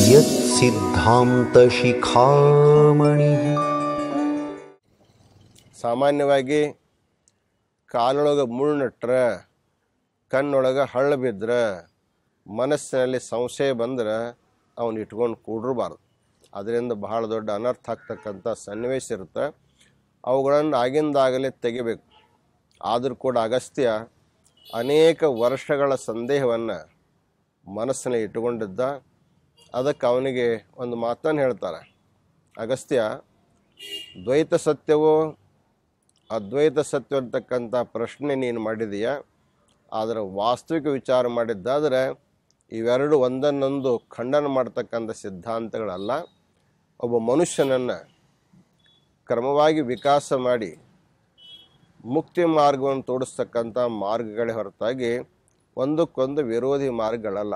यत्सिद्धान्तशिखामणिः ಸಾಮಾನ್ಯವಾಗಿ ಕಾಲೊಳಗೆ ಮುಳ್ಳು ನಟ್ರೆ ಕಣ್ಣೊಳಗೆ ಹಳ್ಳ ಬಿದ್ದರೆ ಮನಸ್ಸಿನಲ್ಲಿ ಸಂಶಯ ಬಂದ್ರೆ ಅವನು ಇಟ್ಕೊಂಡು ಕೂಡಿರಬಾರ್ದು ಅದರಿಂದ ಬಹಳ ದೊಡ್ಡ ಅನರ್ಥ ಆಗ್ತಕ್ಕಂಥ ಸನ್ನಿವೇಶ ಇರುತ್ತೆ ಅವುಗಳನ್ನು ಆಗಿಂದಾಗಲೇ ತೆಗಿಬೇಕು ಆದರೂ ಕೂಡ ಅಗಸ್ತ್ಯ ಅನೇಕ ವರ್ಷಗಳ ಸಂದೇಹವನ್ನು ಮನಸ್ಸಿನಲ್ಲಿ ಇಟ್ಟುಕೊಂಡಿದ್ದ ಅದಕ್ಕೆ ಅವನಿಗೆ ಒಂದು ಮಾತನ್ನು ಹೇಳ್ತಾರೆ ಅಗಸ್ತ್ಯ ದ್ವೈತ ಸತ್ಯವೋ ಅದ್ವೈತ ಸತ್ಯ ಅಂತಕ್ಕಂಥ ಪ್ರಶ್ನೆ ನೀನು ಮಾಡಿದೀಯ ಆದರೆ ವಾಸ್ತವಿಕ ವಿಚಾರ ಮಾಡಿದ್ದಾದರೆ ಇವೆರಡು ಒಂದನ್ನೊಂದು ಖಂಡನ ಮಾಡ್ತಕ್ಕಂಥ ಸಿದ್ಧಾಂತಗಳಲ್ಲ ಒಬ್ಬ ಮನುಷ್ಯನನ್ನು ಕ್ರಮವಾಗಿ ವಿಕಾಸ ಮಾಡಿ ಮುಕ್ತಿ ಮಾರ್ಗವನ್ನು ತೋರಿಸ್ತಕ್ಕಂಥ ಮಾರ್ಗಗಳೇ ಹೊರತಾಗಿ ಒಂದಕ್ಕೊಂದು ವಿರೋಧಿ ಮಾರ್ಗಗಳಲ್ಲ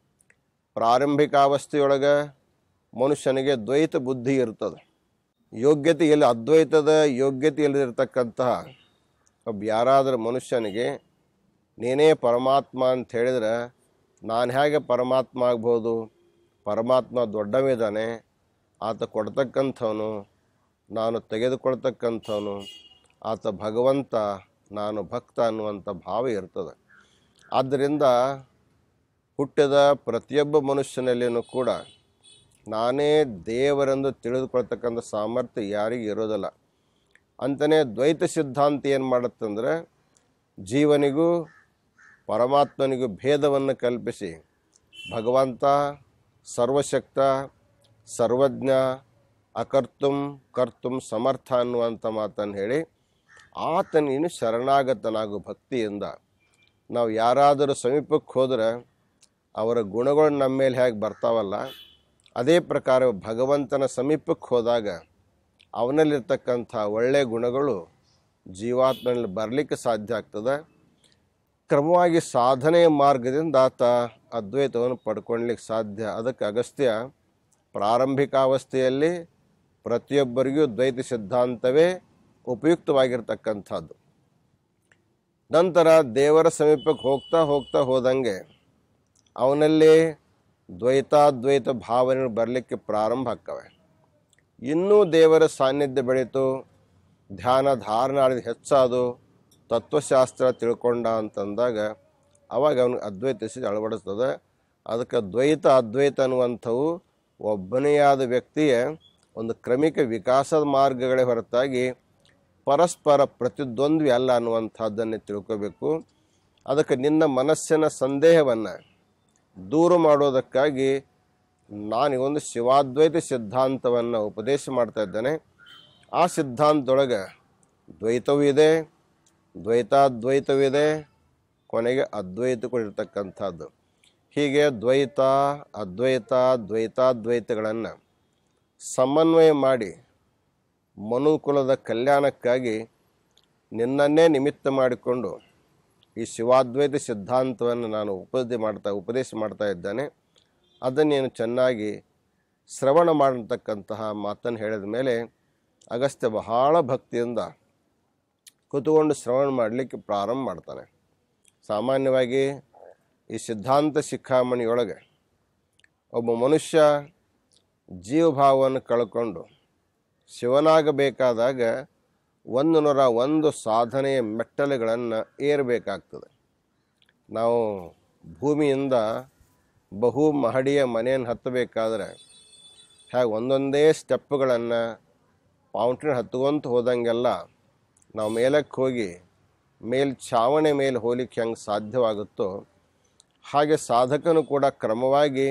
ಪ್ರಾರಂಭಿಕ ಅವಸ್ಥೆಯೊಳಗೆ ಮನುಷ್ಯನಿಗೆ ದ್ವೈತ ಬುದ್ಧಿ ಇರ್ತದೆ ಯೋಗ್ಯತೆ ಎಲ್ಲಿ ಅದ್ವೈತದ ಯೋಗ್ಯತೆ ಇಲ್ಲದಿರ್ತಕ್ಕಂತಹ ಒಬ್ಬ ಯಾರಾದರೂ ಮನುಷ್ಯನಿಗೆ ನೀನೇ ಪರಮಾತ್ಮ ಅಂತ ಹೇಳಿದ್ರೆ ನಾನು ಹೇಗೆ ಪರಮಾತ್ಮ ಆಗ್ಬೋದು ಪರಮಾತ್ಮ ದೊಡ್ಡವಿದ್ದಾನೆ ಆತ ಕೊಡ್ತಕ್ಕಂಥವನು ನಾನು ತೆಗೆದುಕೊಳ್ತಕ್ಕಂಥವನು ಆತ ಭಗವಂತ ನಾನು ಭಕ್ತ ಅನ್ನುವಂಥ ಭಾವ ಇರ್ತದೆ ಆದ್ದರಿಂದ ಹುಟ್ಟಿದ ಪ್ರತಿಯೊಬ್ಬ ಮನುಷ್ಯನಲ್ಲಿಯೂ ಕೂಡ ನಾನೇ ದೇವರೆಂದು ತಿಳಿದುಕೊಳ್ತಕ್ಕಂಥ ಸಾಮರ್ಥ್ಯ ಯಾರಿಗೂ ಇರೋದಿಲ್ಲ ಅಂತಲೇ ದ್ವೈತ ಸಿದ್ಧಾಂತ ಏನು ಮಾಡುತ್ತಂದ್ರೆ ಜೀವನಿಗೂ ಪರಮಾತ್ಮನಿಗೂ ಭೇದವನ್ನು ಕಲ್ಪಿಸಿ ಭಗವಂತ ಸರ್ವಶಕ್ತ ಸರ್ವಜ್ಞ ಅಕರ್ತುಂ ಕರ್ತುಂ ಸಮರ್ಥ ಅನ್ನುವಂಥ ಮಾತನ್ನು ಹೇಳಿ ಆತ ನೀನು ಶರಣಾಗತನಾಗು ಭಕ್ತಿಯಿಂದ ನಾವು ಯಾರಾದರೂ ಸಮೀಪಕ್ಕೆ ಹೋದರೆ ಅವರ ಗುಣಗಳು ನಮ್ಮ ಮೇಲೆ ಹೇಗೆ ಬರ್ತಾವಲ್ಲ ಅದೇ ಪ್ರಕಾರ ಭಗವಂತನ ಸಮೀಪಕ್ಕೆ ಹೋದಾಗ ಅವನಲ್ಲಿರ್ತಕ್ಕಂಥ ಒಳ್ಳೆಯ ಗುಣಗಳು ಜೀವಾತ್ಮನಲ್ಲಿ ಬರಲಿಕ್ಕೆ ಸಾಧ್ಯ ಆಗ್ತದೆ ಕ್ರಮವಾಗಿ ಸಾಧನೆಯ ಮಾರ್ಗದಿಂದ ಆತ ಅದ್ವೈತವನ್ನು ಪಡ್ಕೊಳ್ಲಿಕ್ಕೆ ಸಾಧ್ಯ ಅದಕ್ಕೆ ಅಗಸ್ತ್ಯ ಪ್ರಾರಂಭಿಕ ಅವಸ್ಥೆಯಲ್ಲಿ ಪ್ರತಿಯೊಬ್ಬರಿಗೂ ದ್ವೈತ ಸಿದ್ಧಾಂತವೇ ಉಪಯುಕ್ತವಾಗಿರ್ತಕ್ಕಂಥದ್ದು ನಂತರ ದೇವರ ಸಮೀಪಕ್ಕೆ ಹೋಗ್ತಾ ಹೋಗ್ತಾ ಹೋದಂಗೆ ಅವನಲ್ಲಿ ದ್ವೈತಾದ್ವೈತ ಭಾವನೆಗಳು ಬರಲಿಕ್ಕೆ ಪ್ರಾರಂಭ ಆಗ್ತವೆ ಇನ್ನೂ ದೇವರ ಸಾನ್ನಿಧ್ಯ ಬೆಳೀತು ಧ್ಯಾನ ಧಾರಣ ಹೆಚ್ಚಾದು ತತ್ವಶಾಸ್ತ್ರ ತಿಳ್ಕೊಂಡ ಅಂತಂದಾಗ ಅವಾಗ ಅವನಿಗೆ ಅದ್ವೈತ ಸ್ಥಿತಿ ಅಳವಡಿಸ್ತದೆ ಅದಕ್ಕೆ ದ್ವೈತ ಅದ್ವೈತ ಅನ್ನುವಂಥವು ಒಬ್ಬನೇ ಆದ ವ್ಯಕ್ತಿಯ ಒಂದು ಕ್ರಮಿಕ ವಿಕಾಸದ ಮಾರ್ಗಗಳೇ ಹೊರತಾಗಿ ಪರಸ್ಪರ ಪ್ರತಿದ್ವಂದ್ವಿ ಅಲ್ಲ ಅನ್ನುವಂಥದ್ದನ್ನೇ ತಿಳ್ಕೋಬೇಕು ಅದಕ್ಕೆ ನಿನ್ನ ಮನಸ್ಸಿನ ಸಂದೇಹವನ್ನು ದೂರ ಮಾಡೋದಕ್ಕಾಗಿ ನಾನು ಒಂದು ಶಿವಾದ್ವೈತ ಸಿದ್ಧಾಂತವನ್ನು ಉಪದೇಶ ಮಾಡ್ತಾ ಇದ್ದೇನೆ ಆ ಸಿದ್ಧಾಂತದೊಳಗೆ ದ್ವೈತವೂ ಇದೆ ದ್ವೈತಾದ್ವೈತವಿದೆ ಕೊನೆಗೆ ಅದ್ವೈತಗಳಿರ್ತಕ್ಕಂಥದ್ದು ಹೀಗೆ ದ್ವೈತ ಅದ್ವೈತ ದ್ವೈತಾದ್ವೈತಗಳನ್ನು ಸಮನ್ವಯ ಮಾಡಿ ಮನುಕುಲದ ಕಲ್ಯಾಣಕ್ಕಾಗಿ ನಿನ್ನನ್ನೇ ನಿಮಿತ್ತ ಮಾಡಿಕೊಂಡು ಈ ಶಿವಾದ್ವೈತ ಸಿದ್ಧಾಂತವನ್ನು ನಾನು ಉಪದೇಶ ಮಾಡ್ತಾ ಉಪದೇಶ ಮಾಡ್ತಾ ಇದ್ದೇನೆ ಅದನ್ನು ನೀನು ಚೆನ್ನಾಗಿ ಶ್ರವಣ ಮಾಡತಕ್ಕಂತಹ ಮಾತನ್ನು ಹೇಳಿದ ಮೇಲೆ ಅಗಸ್ತ್ಯ ಬಹಳ ಭಕ್ತಿಯಿಂದ ಕೂತ್ಕೊಂಡು ಶ್ರವಣ ಮಾಡಲಿಕ್ಕೆ ಪ್ರಾರಂಭ ಮಾಡ್ತಾನೆ ಸಾಮಾನ್ಯವಾಗಿ ಈ ಸಿದ್ಧಾಂತ ಶಿಖಾಮಣಿಯೊಳಗೆ ಒಬ್ಬ ಮನುಷ್ಯ ಜೀವಭಾವವನ್ನು ಕಳ್ಕೊಂಡು ಶಿವನಾಗಬೇಕಾದಾಗ ಒಂದು ನೂರ ಒಂದು ಸಾಧನೆಯ ಮೆಟ್ಟಲುಗಳನ್ನು ಏರಬೇಕಾಗ್ತದೆ ನಾವು ಭೂಮಿಯಿಂದ ಬಹು ಮಹಡಿಯ ಮನೆಯನ್ನು ಹತ್ತಬೇಕಾದ್ರೆ ಹೇಗೆ ಒಂದೊಂದೇ ಸ್ಟೆಪ್ಗಳನ್ನು ಪೌಂಟೇನ್ ಹತ್ಕೊಂತ ಹೋದಂಗೆಲ್ಲ ನಾವು ಮೇಲಕ್ಕೆ ಹೋಗಿ ಮೇಲ್ ಛಾವಣಿ ಮೇಲೆ ಹೋಗ್ಲಿಕ್ಕೆ ಹೆಂಗೆ ಸಾಧ್ಯವಾಗುತ್ತೋ ಹಾಗೆ ಸಾಧಕನು ಕೂಡ ಕ್ರಮವಾಗಿ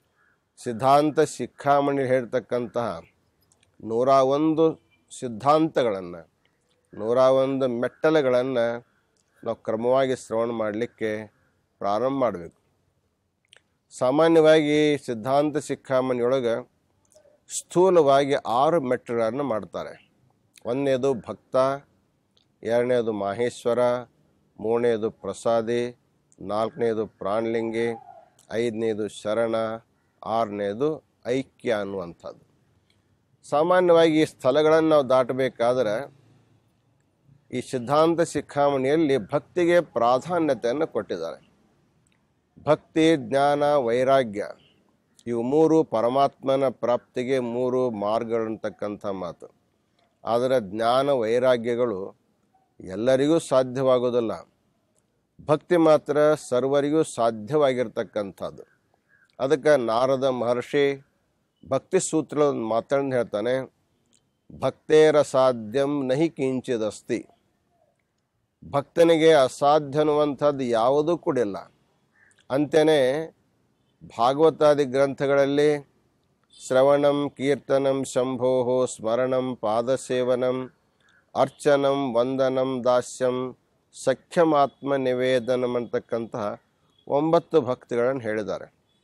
ಸಿದ್ಧಾಂತ ಶಿಖಾಮಣಿ ಹೇಳ್ತಕ್ಕಂತಹ ನೂರ ಒಂದು ಸಿದ್ಧಾಂತಗಳನ್ನು ನೂರ ಒಂದು ಮೆಟ್ಟಲುಗಳನ್ನು ನಾವು ಕ್ರಮವಾಗಿ ಶ್ರವಣ ಮಾಡಲಿಕ್ಕೆ ಪ್ರಾರಂಭ ಮಾಡಬೇಕು ಸಾಮಾನ್ಯವಾಗಿ ಸಿದ್ಧಾಂತ ಶಿಖಾಮಣಿಯೊಳಗೆ ಸ್ಥೂಲವಾಗಿ ಆರು ಮೆಟ್ಟುಗಳನ್ನು ಮಾಡ್ತಾರೆ ಒಂದನೇದು ಭಕ್ತ ಎರಡನೇದು ಮಾಹೇಶ್ವರ ಮೂರನೇದು ಪ್ರಸಾದಿ ನಾಲ್ಕನೇದು ಪ್ರಾಣಲಿಂಗಿ ಐದನೇದು ಶರಣ ಆರನೇದು ಐಕ್ಯ ಅನ್ನುವಂಥದ್ದು ಸಾಮಾನ್ಯವಾಗಿ ಈ ಸ್ಥಳಗಳನ್ನು ನಾವು ದಾಟಬೇಕಾದ್ರೆ ಈ ಸಿದ್ಧಾಂತ ಶಿಖಾಮಣಿಯಲ್ಲಿ ಭಕ್ತಿಗೆ ಪ್ರಾಧಾನ್ಯತೆಯನ್ನು ಕೊಟ್ಟಿದ್ದಾರೆ ಭಕ್ತಿ ಜ್ಞಾನ ವೈರಾಗ್ಯ ಇವು ಮೂರು ಪರಮಾತ್ಮನ ಪ್ರಾಪ್ತಿಗೆ ಮೂರು ಮಾರ್ಗಗಳಂತಕ್ಕಂಥ ಮಾತು ಆದರೆ ಜ್ಞಾನ ವೈರಾಗ್ಯಗಳು ಎಲ್ಲರಿಗೂ ಸಾಧ್ಯವಾಗೋದಿಲ್ಲ ಭಕ್ತಿ ಮಾತ್ರ ಸರ್ವರಿಗೂ ಸಾಧ್ಯವಾಗಿರ್ತಕ್ಕಂಥದ್ದು ಅದಕ್ಕೆ ನಾರದ ಮಹರ್ಷಿ ಭಕ್ತಿ ಸೂತ್ರ ಮಾತನ್ನು ಹೇಳ್ತಾನೆ ಭಕ್ತೇರ ಸಾಧ್ಯಂ ನಹಿ ಕಿಂಚಿದಸ್ತಿ ಭಕ್ತನಿಗೆ ಅಸಾಧ್ಯ ಅನ್ನುವಂಥದ್ದು ಯಾವುದೂ ಕೂಡಿಲ್ಲ ಅಂತೆಯೇ ಭಾಗವತಾದಿ ಗ್ರಂಥಗಳಲ್ಲಿ ಶ್ರವಣಂ ಕೀರ್ತನಂ ಶಂಭೋ ಸ್ಮರಣಂ ಪಾದಸೇವನಂ ಅರ್ಚನಂ ವಂದನಂ ದಾಸ್ಯಂ ಸಖ್ಯಮಾತ್ಮ ನಿವೇದನಂ ಅಂತಕ್ಕಂತಹ ಒಂಬತ್ತು ಭಕ್ತಿಗಳನ್ನು ಹೇಳಿದ್ದಾರೆ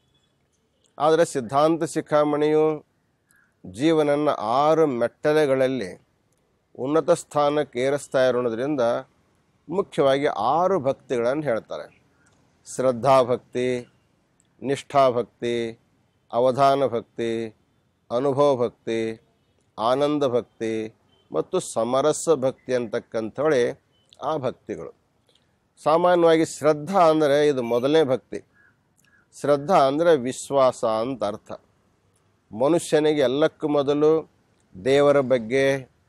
ಆದರೆ ಸಿದ್ಧಾಂತ ಶಿಖಾಮಣಿಯು ಜೀವನನ್ನು ಆರು ಮೆಟ್ಟಲೆಗಳಲ್ಲಿ ಉನ್ನತ ಸ್ಥಾನಕ್ಕೆ ಏರಿಸ್ತಾ ಇರೋದ್ರಿಂದ ಮುಖ್ಯವಾಗಿ ಆರು ಭಕ್ತಿಗಳನ್ನು ಹೇಳ್ತಾರೆ ಶ್ರದ್ಧಾಭಕ್ತಿ ನಿಷ್ಠಾಭಕ್ತಿ ಅವಧಾನ ಭಕ್ತಿ ಅನುಭವ ಭಕ್ತಿ ಆನಂದ ಭಕ್ತಿ ಮತ್ತು ಸಮರಸ ಭಕ್ತಿ ಅಂತಕ್ಕಂಥವಳೆ ಆ ಭಕ್ತಿಗಳು ಸಾಮಾನ್ಯವಾಗಿ ಶ್ರದ್ಧಾ ಅಂದರೆ ಇದು ಮೊದಲನೇ ಭಕ್ತಿ ಶ್ರದ್ಧಾ ಅಂದರೆ ವಿಶ್ವಾಸ ಅಂತ ಅರ್ಥ ಮನುಷ್ಯನಿಗೆ ಎಲ್ಲಕ್ಕೂ ಮೊದಲು ದೇವರ ಬಗ್ಗೆ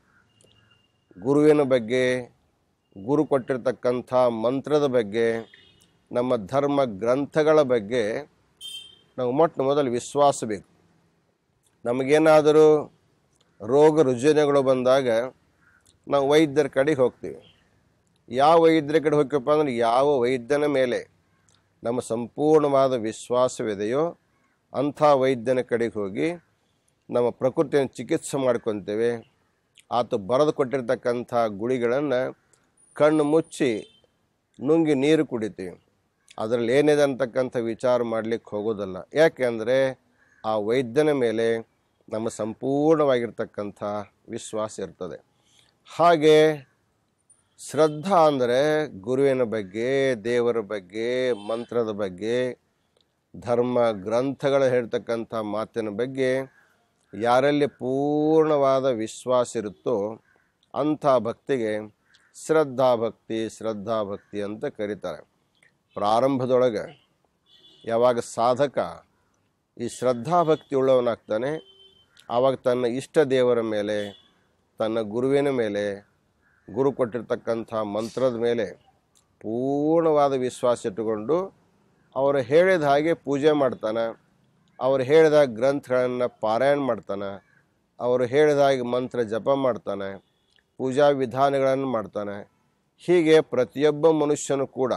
ಗುರುವಿನ ಬಗ್ಗೆ ಗುರು ಕೊಟ್ಟಿರ್ತಕ್ಕಂಥ ಮಂತ್ರದ ಬಗ್ಗೆ ನಮ್ಮ ಧರ್ಮ ಗ್ರಂಥಗಳ ಬಗ್ಗೆ ನಾವು ಮೊಟ್ಟ ಮೊದಲು ವಿಶ್ವಾಸ ಬೇಕು ನಮಗೇನಾದರೂ ರೋಗ ರುಜಿನಗಳು ಬಂದಾಗ ನಾವು ವೈದ್ಯರ ಕಡೆಗೆ ಹೋಗ್ತೀವಿ ಯಾವ ವೈದ್ಯರ ಕಡೆ ಹೋಗ್ಯಪ್ಪ ಅಂದ್ರೆ ಯಾವ ವೈದ್ಯನ ಮೇಲೆ ನಮ್ಮ ಸಂಪೂರ್ಣವಾದ ವಿಶ್ವಾಸವಿದೆಯೋ ಅಂಥ ವೈದ್ಯನ ಕಡೆಗೆ ಹೋಗಿ ನಮ್ಮ ಪ್ರಕೃತಿಯನ್ನು ಚಿಕಿತ್ಸೆ ಮಾಡ್ಕೊತೇವೆ ಆತ ಬರೆದು ಕೊಟ್ಟಿರ್ತಕ್ಕಂಥ ಗುಳಿಗಳನ್ನು ಕಣ್ಣು ಮುಚ್ಚಿ ನುಂಗಿ ನೀರು ಕುಡಿತೀವಿ ಅದರಲ್ಲಿ ಏನಿದೆ ಅಂತಕ್ಕಂಥ ವಿಚಾರ ಮಾಡಲಿಕ್ಕೆ ಹೋಗೋದಲ್ಲ ಯಾಕೆಂದರೆ ಆ ವೈದ್ಯನ ಮೇಲೆ ನಮ್ಮ ಸಂಪೂರ್ಣವಾಗಿರ್ತಕ್ಕಂಥ ವಿಶ್ವಾಸ ಇರ್ತದೆ ಹಾಗೆ ಶ್ರದ್ಧಾ ಅಂದರೆ ಗುರುವಿನ ಬಗ್ಗೆ ದೇವರ ಬಗ್ಗೆ ಮಂತ್ರದ ಬಗ್ಗೆ ಧರ್ಮ ಗ್ರಂಥಗಳು ಹೇಳ್ತಕ್ಕಂಥ ಮಾತಿನ ಬಗ್ಗೆ ಯಾರಲ್ಲಿ ಪೂರ್ಣವಾದ ವಿಶ್ವಾಸ ಇರುತ್ತೋ ಅಂಥ ಭಕ್ತಿಗೆ ಶ್ರದ್ಧಾಭಕ್ತಿ ಶ್ರದ್ಧಾಭಕ್ತಿ ಅಂತ ಕರೀತಾರೆ ಪ್ರಾರಂಭದೊಳಗೆ ಯಾವಾಗ ಸಾಧಕ ಈ ಶ್ರದ್ಧಾಭಕ್ತಿ ಉಳ್ಳವನಾಗ್ತಾನೆ ಆವಾಗ ತನ್ನ ಇಷ್ಟ ದೇವರ ಮೇಲೆ ತನ್ನ ಗುರುವಿನ ಮೇಲೆ ಗುರು ಕೊಟ್ಟಿರ್ತಕ್ಕಂಥ ಮಂತ್ರದ ಮೇಲೆ ಪೂರ್ಣವಾದ ವಿಶ್ವಾಸ ಇಟ್ಟುಕೊಂಡು ಅವರು ಹೇಳಿದ ಹಾಗೆ ಪೂಜೆ ಮಾಡ್ತಾನೆ ಅವರು ಹೇಳಿದ ಗ್ರಂಥಗಳನ್ನು ಪಾರಾಯಣ ಮಾಡ್ತಾನೆ ಅವರು ಹೇಳಿದ ಹಾಗೆ ಮಂತ್ರ ಜಪ ಮಾಡ್ತಾನೆ ಪೂಜಾ ವಿಧಾನಗಳನ್ನು ಮಾಡ್ತಾನೆ ಹೀಗೆ ಪ್ರತಿಯೊಬ್ಬ ಮನುಷ್ಯನು ಕೂಡ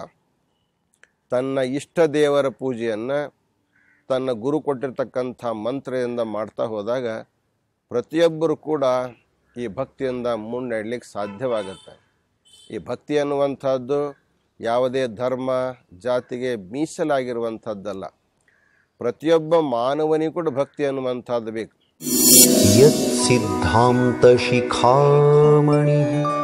ತನ್ನ ಇಷ್ಟ ದೇವರ ಪೂಜೆಯನ್ನು ತನ್ನ ಗುರು ಕೊಟ್ಟಿರ್ತಕ್ಕಂಥ ಮಂತ್ರದಿಂದ ಮಾಡ್ತಾ ಹೋದಾಗ ಪ್ರತಿಯೊಬ್ಬರು ಕೂಡ ಈ ಭಕ್ತಿಯಿಂದ ಮುನ್ನಡೆಯಲಿಕ್ಕೆ ಸಾಧ್ಯವಾಗುತ್ತೆ ಈ ಭಕ್ತಿ ಅನ್ನುವಂಥದ್ದು ಯಾವುದೇ ಧರ್ಮ ಜಾತಿಗೆ ಮೀಸಲಾಗಿರುವಂಥದ್ದಲ್ಲ ಪ್ರತಿಯೊಬ್ಬ ಮಾನವನಿಗೂ ಕೂಡ ಭಕ್ತಿ ಅನ್ನುವಂಥದ್ದು ಬೇಕು यत्सिद्धान्तशिखामणिः